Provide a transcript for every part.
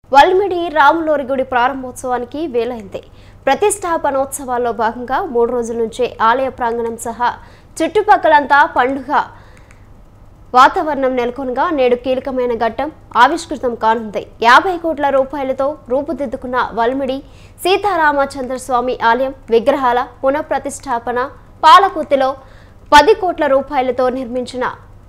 వల్మిడి రాములోరి గుడి ప్రారంభోత్సవానికి వేలైంది ప్రతిష్టాపనోత్సవాల్లో భాగంగా మూడు రోజుల నుంచే ఆలయ ప్రాంగణం సహా చుట్టుపక్కలంతా పండుగ వాతావరణం నెలకొనగా నేడు కీలకమైన ఘట్టం ఆవిష్కృతం కానుంది యాభై కోట్ల రూపాయలతో రూపుదిద్దుకున్న వల్మిడి సీతారామచంద్ర స్వామి ఆలయం విగ్రహాల పునఃప్రతిష్టాపన పాలకుర్తిలో పది కోట్ల రూపాయలతో నిర్మించిన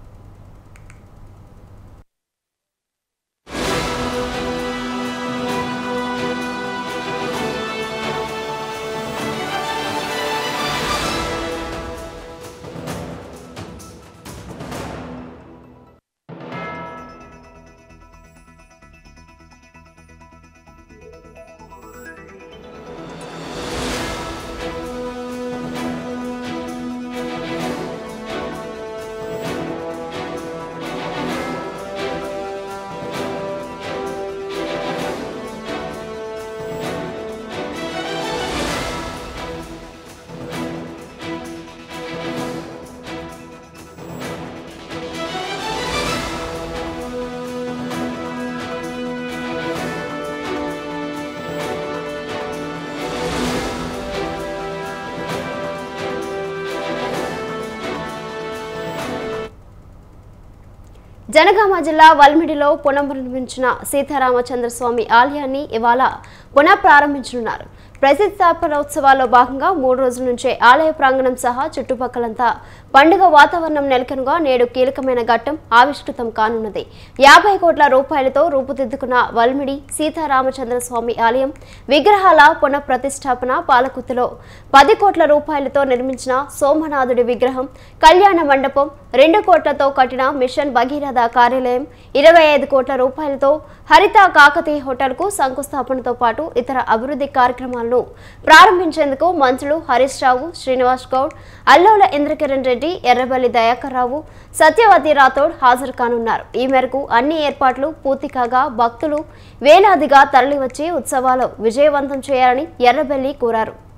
జనగామ జిల్లా వల్మిడిలో పునర్నిర్మించిన సీతారామచంద్ర స్వామి ఆలయాన్ని ఇవాళ పునః ప్రారంభించనున్నారు ప్రతిష్టాపనోత్సవాల్లో భాగంగా మూడు రోజుల నుంచే ఆలయ ప్రాంగణం సహా చుట్టుపక్కలంతా పండుగ వాతావరణం నెలకొనగా నేడు కీలకమైన ఘట్టం ఆవిష్కృతం కానున్నది యాభై కోట్ల రూపాయలతో రూపుదిద్దుకున్న వల్మిడి సీతారామచంద్ర స్వామి ఆలయం విగ్రహాల పునఃప్రతిష్టాపన పాలకుత్తులో పది కోట్ల రూపాయలతో నిర్మించిన సోమనాథుడి విగ్రహం కళ్యాణ మండపం రెండు కోట్లతో కట్టిన మిషన్ భగీరథ కార్యాలయం ఇరవై ఐదు కోట్ల రూపాయలతో హరిత కాకతీయ హోటల్కు శంకుస్థాపనతో పాటు ఇతర అభివృద్ధి కార్యక్రమాలను ప్రారంభించేందుకు మంత్రులు హరీష్ రావు శ్రీనివాస్ గౌడ్ అల్లోల ఇంద్రకిరణ్ రెడ్డి ఎర్రబల్లి దయాకర్ రావు సత్యవతి రాథోడ్ హాజరు కానున్నారు ఈ మేరకు అన్ని ఏర్పాట్లు పూర్తి కాగా భక్తులు వేలాదిగా తరలివచ్చి ఉత్సవాలు విజయవంతం చేయాలని ఎర్రబెల్లి కోరారు